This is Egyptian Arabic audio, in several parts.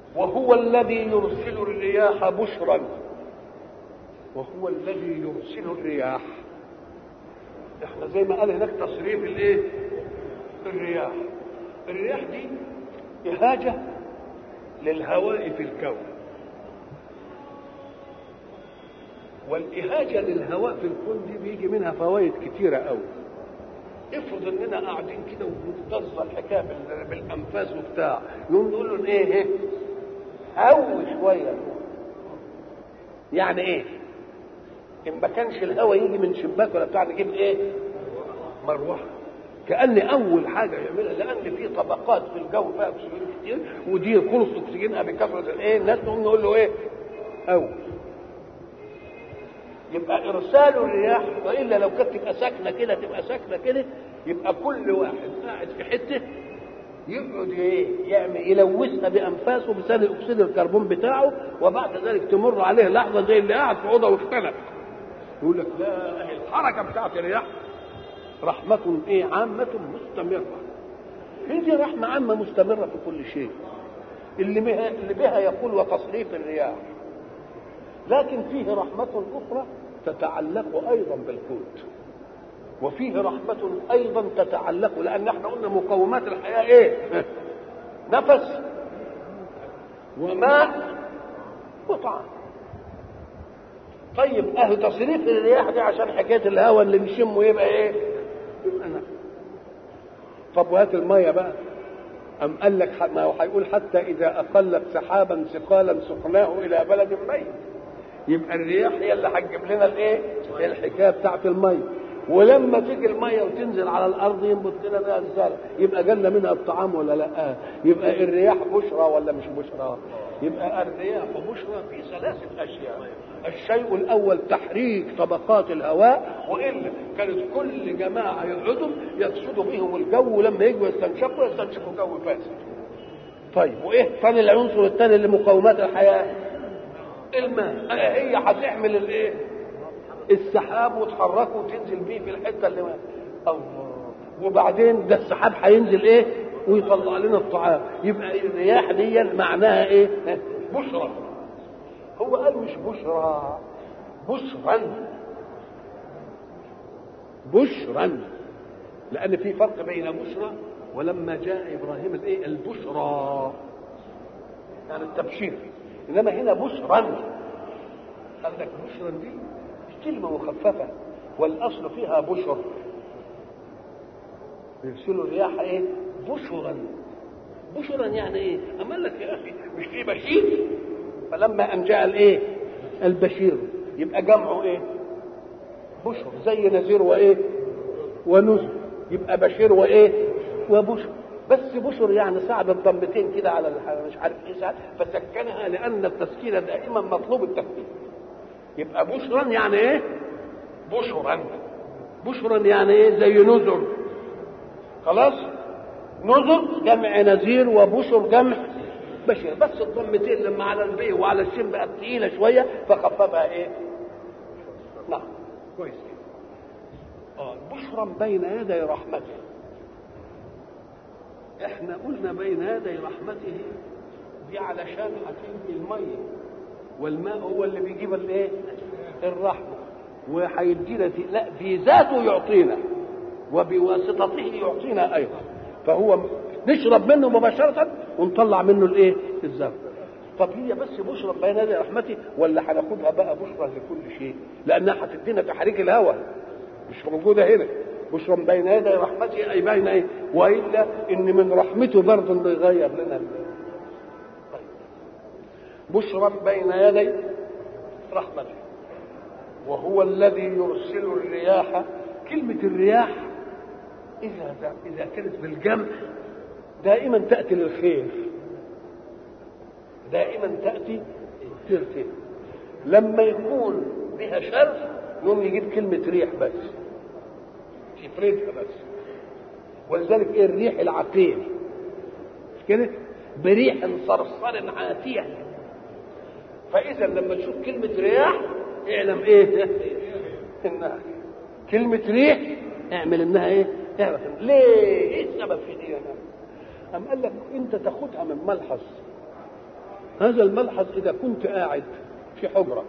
وهو الذي يرسل الرياح بشرا وهو الذي يرسل الرياح احنا زي ما قال هناك تصريف الايه الرياح الرياح دي إهاجة للهواء في الكون والإهاجة للهواء في الكون دي بيجي منها فوائد كتيرة قوي افرض اننا قاعدين كده وبتضز الحكايه بالانفاس وبتاع يقوم نقول له ايه ايه هو شويه يعني ايه ان ما كانش الهواء يجي من شباك ولا بتاع نجيب ايه مروحه كان اول حاجه يعملها لان في طبقات في الجو فيها اكسجين كتير ودي خلص اكسجينها بكثره الايه الناس نقوم نقول له ايه اول يبقى ارسال الرياح والا لو كانت تبقى ساكنه كده تبقى ساكنه كده يبقى كل واحد قاعد في حته يقعد ايه يعمل يلوثها بانفاسه بثاني اكسيد الكربون بتاعه وبعد ذلك تمر عليه لحظه زي اللي قاعد في اوضه واختلف يقول لك لا الحركه بتاعت الرياح رحمة ايه عامة مستمرة هذه رحمة عامة مستمرة في كل شيء اللي بها اللي بها يقول وتصريف الرياح لكن فيه رحمة أخرى تتعلق أيضا بالقوت وفيه رحمة أيضا تتعلق لأن احنا قلنا مقومات الحياة إيه؟ نفس وماء وطعام طيب أهل تصريف الرياح دي عشان حكاية الهواء اللي بيشمه يبقى إيه؟ يبقى نفس طب وهات المية بقى أم قال لك ما هو هيقول حتى إذا أقلت سحابا ثقالا سقناه إلى بلد ميت يبقى الرياح هي اللي هتجيب لنا الايه؟ الحكايه بتاعت الميه ولما تيجي الميه وتنزل على الارض ينبت لنا بقى الزرع يبقى جالنا منها الطعام ولا لا؟ يبقى الرياح بشرى ولا مش بشرى؟ يبقى الرياح بشرى في ثلاثه اشياء الشيء الاول تحريك طبقات الهواء والا كانت كل جماعه يقعدوا يفسدوا بهم الجو لما يجوا يستنشقوا يستنشقوا جو فاسد. طيب وايه ثاني العنصر الثاني لمقومات الحياه؟ الماء هي هتحمل الايه السحاب وتحركه وتنزل بيه في الحته اللي ما الله وبعدين ده السحاب هينزل ايه ويطلع لنا الطعام يبقى الرياح دي معناها ايه بشرى هو قال مش بشرى بشرا بشرا لان في فرق بين بشرى ولما جاء ابراهيم الايه البشرى يعني التبشير انما هنا بشرا قال لك بشرا دي كلمه مخففه والاصل فيها بشر يرسلوا الرياح ايه بشرا بشرا يعني ايه اما قال لك يا اخي مش في بشير فلما ان جاء الايه البشير يبقى جمعه ايه بشر زي نذير وايه ونذر يبقى بشير وايه وبشر بس بشر يعني صعب الضمتين كده على مش عارف ايه ساعة فسكنها لان التسكين دائما مطلوب التسكين يبقى بشرا يعني ايه بشرا بشرا يعني ايه زي نذر خلاص نذر جمع نذير وبشر جمع بشير بس الضمتين لما على البي وعلى الشين بقت تقيله شويه فخففها ايه نعم كويس اه بشرا بين يدي رحمته احنا قلنا بين يدي رحمته دي علشان هتيجي الميه والماء هو اللي بيجيب الايه الرحمه وهيدينا لا في ذاته يعطينا وبواسطته يعطينا ايضا فهو نشرب منه مباشره ونطلع منه الايه الزرع طب هي بس بشرى بين يدي رحمتي ولا هناخدها بقى بشرى لكل شيء لانها هتدينا تحريك الهواء مش موجوده هنا بشرى بين يدي رحمتي اي بين ايه والا ان من رحمته برضه انه يغير لنا بشرى بين يدي رحمته وهو الذي يرسل الرياح كلمة الرياح إذا إذا كانت بالجمع دائما تأتي للخير دائما تأتي للخير لما يكون بها شر يوم يجيب كلمة ريح بس يفردها بس ولذلك ايه الريح العقيم مش كده بريح صرصر عاتية فإذا لما تشوف كلمة رياح اعلم ايه انها كلمة ريح اعمل انها ايه اعرف ليه ايه السبب في دي أم قال لك انت تاخدها من ملحظ هذا الملحظ اذا كنت قاعد في حجره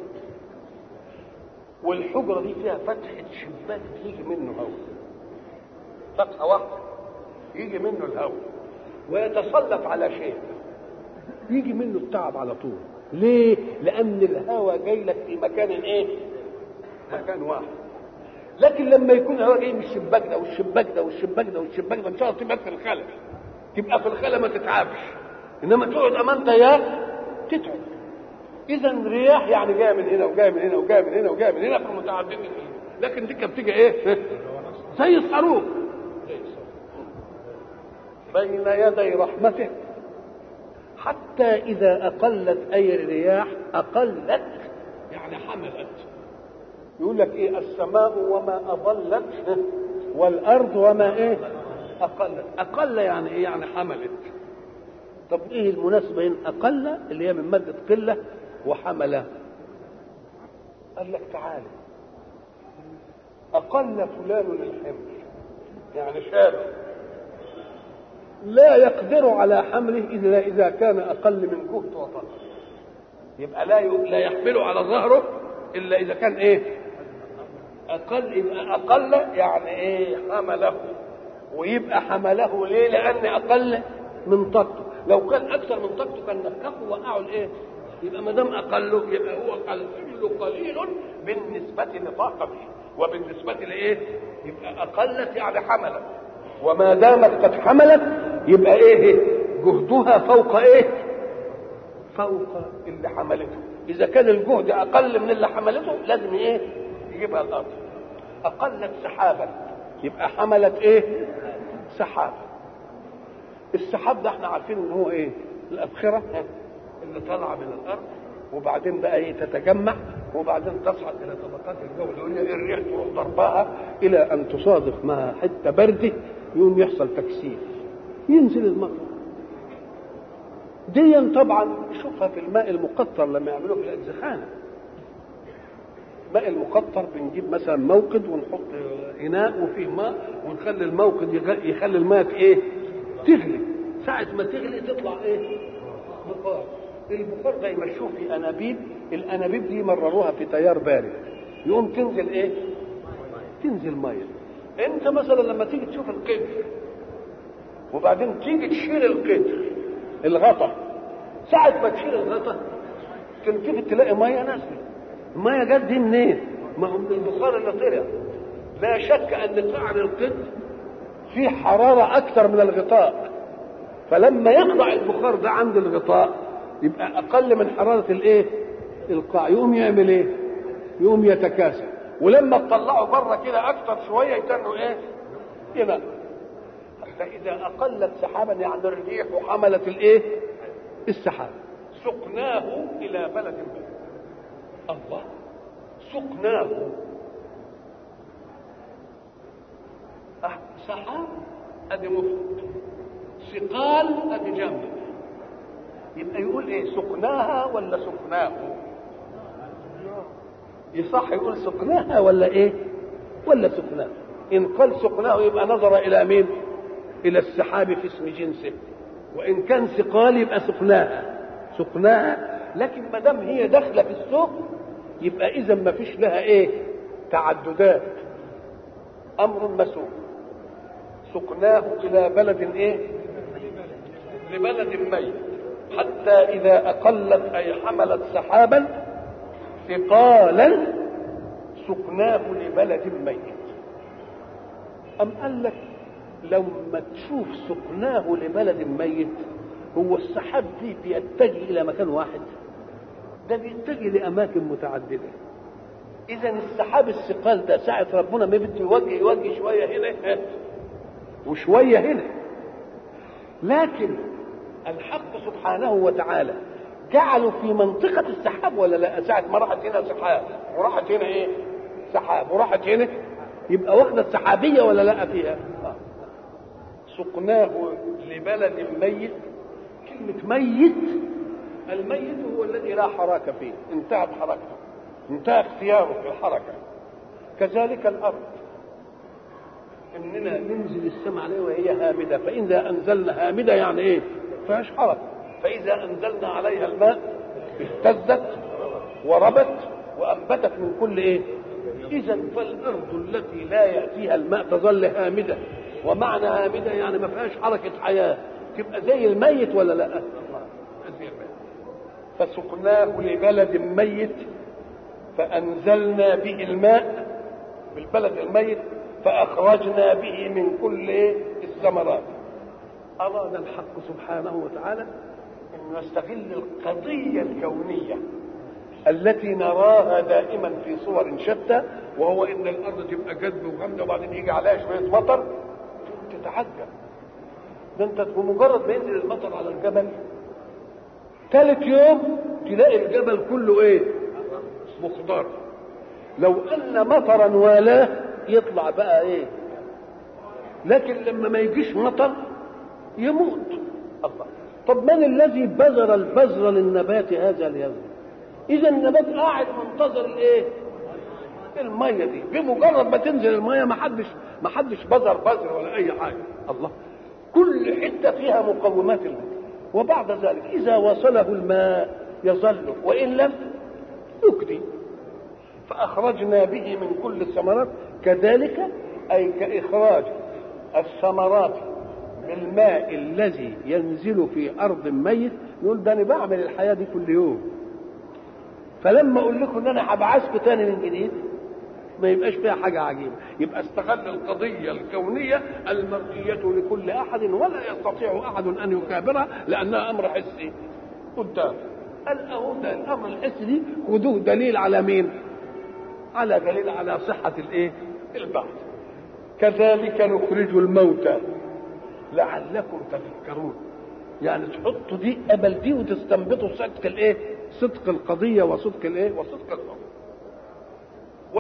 والحجره دي فيها فتحه شباك بيجي منه هواء فتحه واحده يجي منه الهواء ويتسلط على شيء يجي منه التعب على طول ليه لان الهواء جاي لك في مكان ايه مكان واحد لكن لما يكون الهواء جاي من الشباك ده والشباك ده والشباك ده والشباك ده ان شاء الله تبقى في الخلا تبقى في الخلا ما تتعبش انما تقعد امام تيار تتعب اذا رياح يعني جايه من هنا وجايه من هنا وجايه من هنا وجايه من هنا فمتعدده لكن دي كانت بتيجي ايه زي الصاروخ بين يدي رحمته حتى إذا أقلت أي الرياح أقلت يعني حملت يقول لك إيه السماء وما أضلت والأرض وما إيه أقلت أقل يعني إيه يعني حملت طب إيه المناسبة بين أقل اللي هي من مادة قلة وحملة قال لك تعالى أقل فلان الحمل يعني شاله لا يقدر على حمله الا اذا كان اقل من جهد وطاقه يبقى لا لا يحمله على ظهره الا اذا كان ايه اقل يبقى اقل يعني ايه حمله ويبقى حمله ليه لان اقل من طاقته لو كان اكثر من طاقته كان نفخه وقعوا الايه يبقى ما دام اقله يبقى هو الحمل قليل بالنسبه لطاقته وبالنسبه لايه يبقى اقلت يعني حملت وما دامت قد حملت يبقى ايه جهدها فوق ايه فوق اللي حملته اذا كان الجهد اقل من اللي حملته لازم ايه يجيبها الارض اقلت سحابا يبقى حملت ايه سحاب السحاب ده احنا عارفين ان هو ايه الابخره اللي طالعه من الارض وبعدين بقى ايه تتجمع وبعدين تصعد الى طبقات الجو العليا الريح تروح ضربها الى ان تصادف مع حته برده يقوم يحصل تكثيف ينزل المطر ديا طبعا شوفها في الماء المقطر لما يعملوه في الزخانه الماء المقطر بنجيب مثلا موقد ونحط اناء وفيه ماء ونخلي الموقد يخلي الماء ايه تغلي ساعة ما تغلي تطلع ايه بخار البخار ده يمشوه في انابيب الانابيب دي يمرروها في تيار بارد يقوم تنزل ايه تنزل ميه انت مثلا لما تيجي تشوف القدر وبعدين تيجي تشيل القدر الغطا ساعة ما تشيل الغطا تلتفت تلاقي ميه نازله الميه جت دي منين؟ ما هو من البخار اللي طلع لا شك ان قعر القدر فيه حراره اكثر من الغطاء فلما يقطع البخار ده عند الغطاء يبقى اقل من حراره الايه؟ القاع يقوم يعمل ايه؟ يقوم يتكاثر ولما تطلعوا بره كده اكتر شويه يتنوا ايه؟ يبقى حتى اذا اقلت سحابا يعني الريح وحملت الايه؟ السحاب سقناه الى بلد ميت الله سقناه أه سحاب ادي مفرد ثقال ادي جنب يبقى يقول ايه سقناها ولا سقناه يصح يقول سقناها ولا ايه ولا سقناه ان قال سقناه يبقى نظر الى مين الى السحاب في اسم جنسه وان كان ثقال يبقى سقناها سقناها لكن ما دام هي داخله في السوق يبقى اذا ما فيش لها ايه تعددات امر مسوق سقناه الى بلد ايه لبلد ميت حتى اذا اقلت اي حملت سحابا ثقالا سقناه لبلد ميت أم قال لك لما تشوف سقناه لبلد ميت هو السحاب دي بيتجه إلى مكان واحد ده بيتجه لأماكن متعددة إذا السحاب الثقال ده ساعة ربنا ما بده يوجه يوجه شوية هنا وشوية هنا لكن الحق سبحانه وتعالى جعلوا في منطقة السحاب ولا لا ساعة ما راحت هنا سحاب وراحت هنا ايه سحاب وراحت هنا يبقى واخدة سحابية ولا لا فيها آه. سقناه لبلد ميت كلمة ميت الميت هو الذي لا حركة فيه انتهت حركته انتهى اختياره في الحركة كذلك الأرض إننا ننزل السماء عليها وهي هامدة فإذا أنزلنا هامدة يعني إيه؟ فيهاش حركة فإذا أنزلنا عليها الماء اهتزت وربت وأنبتت من كل إيه إذا فالأرض التي لا يأتيها الماء تظل هامدة ومعنى هامدة يعني ما فيهاش حركة حياة تبقى زي الميت ولا لا زي الميت فسقناه لبلد ميت فأنزلنا به الماء بالبلد الميت فأخرجنا به من كل إيه؟ الثمرات أراد الحق سبحانه وتعالى أن نستغل القضية الكونية التي نراها دائما في صور شتى وهو ان الارض تبقى جذب وغمده وبعدين يجي عليها شويه مطر تتعجب ده انت بمجرد ما ينزل المطر على الجبل ثالث يوم تلاقي الجبل كله ايه مخضر لو ان مطرا والاه يطلع بقى ايه لكن لما ما يجيش مطر يموت الله طب من الذي بذر البذر للنبات هذا ليزرع اذا النبات قاعد منتظر الايه الميه دي بمجرد ما تنزل الميه ما حدش ما حدش بذر بذر ولا اي حاجه الله كل حته فيها مقومات الماء وبعد ذلك اذا وصله الماء يظل وان لم يكدي فاخرجنا به من كل الثمرات كذلك اي كاخراج الثمرات بالماء الذي ينزل في ارض ميت نقول ده انا بعمل الحياه دي كل يوم فلما اقول لكم ان انا هبعثكم تاني من جديد ما يبقاش فيها حاجه عجيبه يبقى استغل القضيه الكونيه المرئيه لكل احد ولا يستطيع احد ان يكابرها لانها امر حسي قدام قال اهو ده الامر الحسي دي خدوه دليل على مين؟ على دليل على صحه الايه؟ البعث كذلك نخرج الموتى لعلكم تذكرون يعني تحطوا دي قبل دي وتستنبطوا صدق الايه؟ صدق القضيه وصدق الايه؟ وصدق الحكم